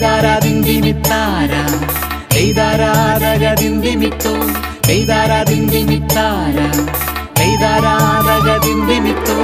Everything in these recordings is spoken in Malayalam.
തെയ്താരാതിന്തിമിത്താര തെയ്താരാധകതിന്തിമിത്തോ തെയ്താരാതിന്തിമിത്താര തെയ്താരാധകതിന്തിമിത്തോ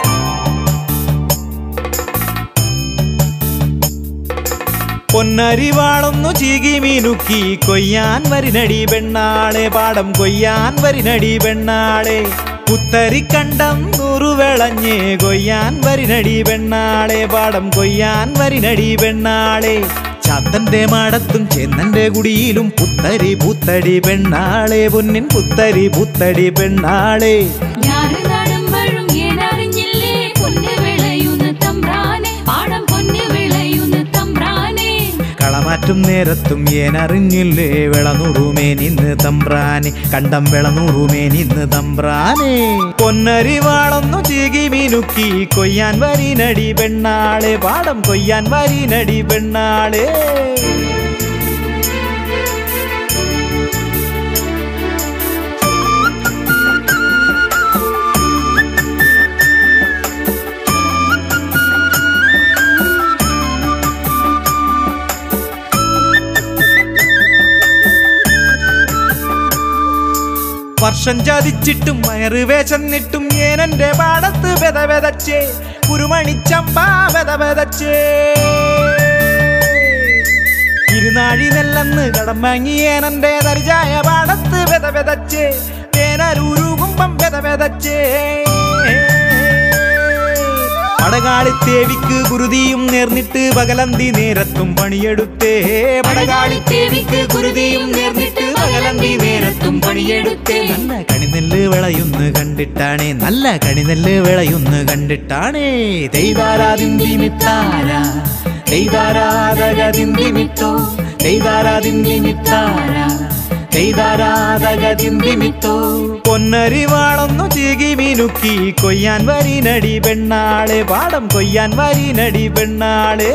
പൊന്നരിവാളൊന്നു ചീകി മീനുക്കി കൊയ്യാൻ വരിനടി പെണ്ണാളെ പാടം കൊയ്യാൻ വരിനടി പെണ്ണാളെ പുത്തരിക്കണ്ടം നൂറു വിളഞ്ഞ് കൊയ്യാൻ വരിനടി പെണ്ണാളെ പാടം കൊയ്യാൻ വരിനടി പെണ്ണാളെ ചാത്തന്റെ മാടത്തും ചെന്നന്റെ കുടിയിലും പുത്തരി പുത്തടി പെണ്ണാളെ പൊന്നിൻ പുത്തരി പുത്തടി പെണ്ണാളെ ഞാറ് നടുമ്പഴും ഏനറിഞ്ഞില്ലേ പൊന്ന് വിളയുന്ന തമ്പ്രാനെ പാടം പൊന്ന് വിളയുന്ന തമ്പ്രാനെ കളമാറ്റും നേരത്തും ഏനറിഞ്ഞില്ലേ വിളനൂറുമേ നിന്ന് തമ്പ്രാനെ കണ്ടം വിളനൂറുമേ നിന്ന് തമ്പ്രാനെ പൊന്നരിവാളൊന്നു ചീകി മീനുക്കി കൊയ്യാൻ വരിനടി പെണ്ണാളെ പാടം കൊയ്യാൻ വരിനടി പെണ്ണാളെ വർഷം ചതിച്ചിട്ടും മയറ് വേശന്നിട്ടും ഏനന്റെ പാടത്ത് വെത വെതച്ചേ കുരുമണിച്ചമ്പ വെത വെതച്ചേ ഇരുനാഴി നെല്ലെന്ന് കടം വാങ്ങി ഏനന്റെ ദർജായ പാടത്ത് വെത വെതച്ചേ വേനരൂരുകുമ്പം വെത വെതച്ചേ പടകാളിത്തേവിക്ക് കുരുതിയും നേർന്നിട്ട് പകലന്തി നേരത്തും പണിയെടുത്തേ പടകാളിത്തേവിക്ക് കുരുതിയും നേർന്നിട്ട് പകലന്തി നേരത്തും പണിയെടുത്തേ നല്ല കണിനെല്ല് വിളയുന്ന് കണ്ടിട്ടാണേ നല്ല കണിനെല്ല് വിളയുന്ന് കണ്ടിട്ടാണേ തെയ്താരാതിന്തിമിത്താര തെയ്താരാധകതിന്തിമിത്തോ തെയ്താരാതിന്തിമിത്താര തെയ്താരാധകതിന്തിമിത്തോ പൊന്നരിവാളൊന്നു ചീകി മീനുക്കി കൊയ്യാൻ വരിനടി പെണ്ണാളെ പാടം കൊയ്യാൻ വരിനടി പെണ്ണാളെ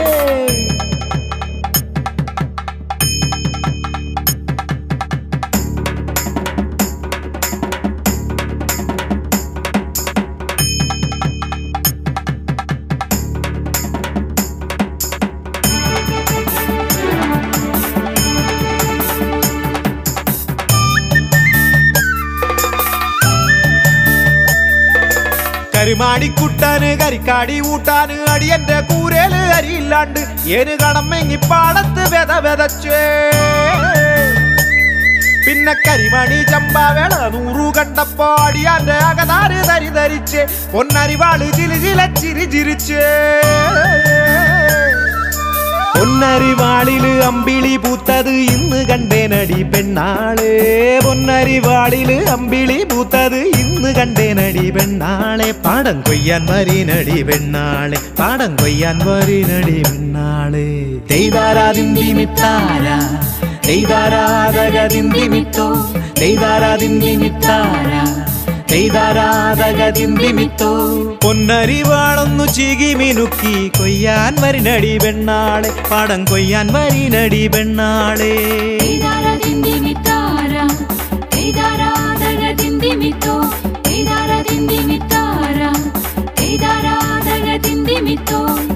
കരുമാടിക്കുട്ടാന് കരിക്കാടി ഊട്ടാന് അടിയന്റെ കൂരേല് അരിയില്ലാണ്ട് ഏന് കടമെങ്ങി പാടത്ത് വെത വെതച്ചേ പിന്നെ കരിമണി ചമ്പാവേള നൂറു കണ്ടപ്പോ അടിയാന്റെ അകതാര് തരി ധരിച്ച് പൊന്നരിവാള് ചിലി ചില ചിരി ചിരിച്ചേ പൊന്നരിവാളില് അമ്പിളി പൂത്തത് ഇന്ന് കണ്ടേനടി പെണ്ണാളെ പൊന്നരിവാളില് അമ്പിളി പൂത്തത് ഇന്ന് കണ്ടേനടി പെണ്ണാളെ പാടം കൊയ്യാൻ വരീനടി പെണ്ണാളെ പാടം കൊയ്യാൻ വരീനടി പെണ്ണാളെ തെയ്താരാതിന്തിമിത്താര തെയ്താരാധകതിന്തിമിത്തോ തെയ്താരാതിന്തിമിത്താര തെയ്താരാധകതിന്തിമിത്തോ പൊന്നരിവാളൊന്നു ചീകി മിനുക്കി കൊയ്യാൻ വരിനടി പെണ്ണാളെ പാടം കൊയ്യാൻ വരിനടി പെണ്ണാളെ തെയ്താരതിന്തിമിത്താര തെയ്താരാധകതിന്തിമിത്തോ തെയ്താരതിന്തിമിത്താര തെയ്താരാധകതിന്തിമിത്തോ